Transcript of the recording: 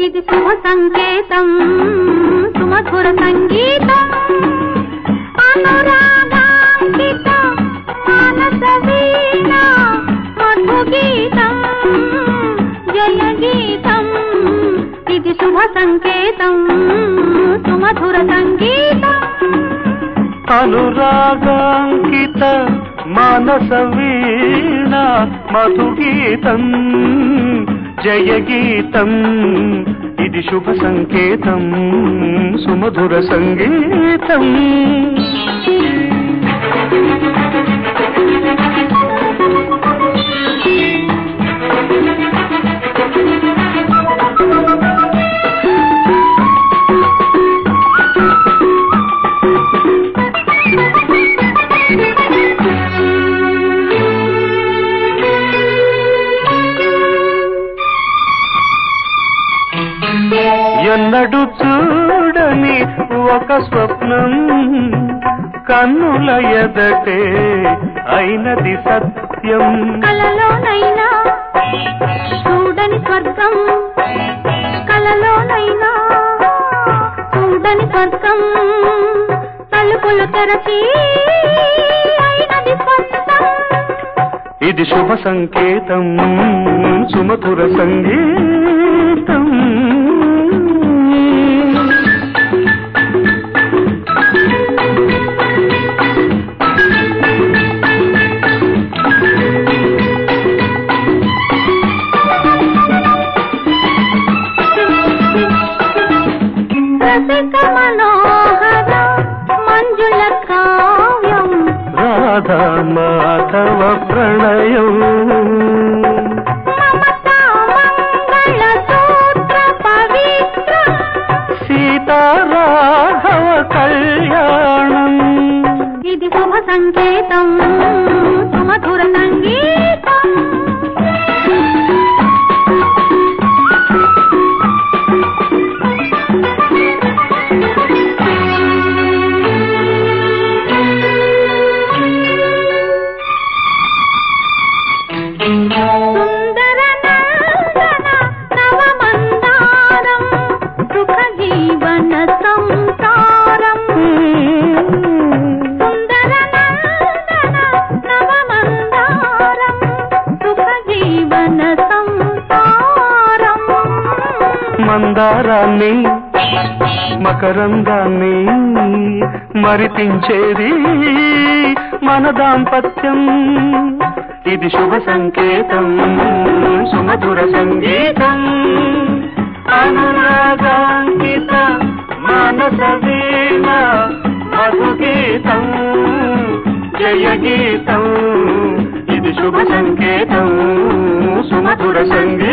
ఇది శుభ సంకేతం సుమధుర సంగీతం అనురాగాంకిత మానస వీణ మధు గీతం జయ గీతం ఇది శుభ సంకేతం సుమధుర సంగీతం అనురాగాంకిత మానస వీణ మధుగీతం జయ గీతం ఇది శుభ సంకేతం సుమధుర సంగీతం ఎన్నడు చూడని ఒక స్వప్నం కన్నుల ఎదటే అయినది సత్యం కలలోనైనా చూడని స్వర్గం కలలోనైనా చూడని స్వర్గం తలుపులు తెరచి అయినది స్వంతం ఇది శుభ సంకేతం సుమధుర సంగీతం రసిక మనోహర మంజుల కావ్యం రాధా మాధవ ప్రణయం మమతా మంగళ సూత్ర పవిత్రం సీతారాఘవ కళ్యాణం ఇది శుభ సంకేతం సుమధుర సంగీతం సుందర నందన నవమందారం సుఖ జీవన సంసారం సుందర నందన నవమందారం సుఖ జీవన సంసారం మందారాన్ని మకరందాన్ని మరిపించేది మన దాంపత్యం ఇది శుభ సంకేతం సుమధుర సంగీతం అనురాగాంకిత మానస వీణ మధుగీతం జయ గీతం ఇది శుభ సంకేతం సుమధుర సంగీతం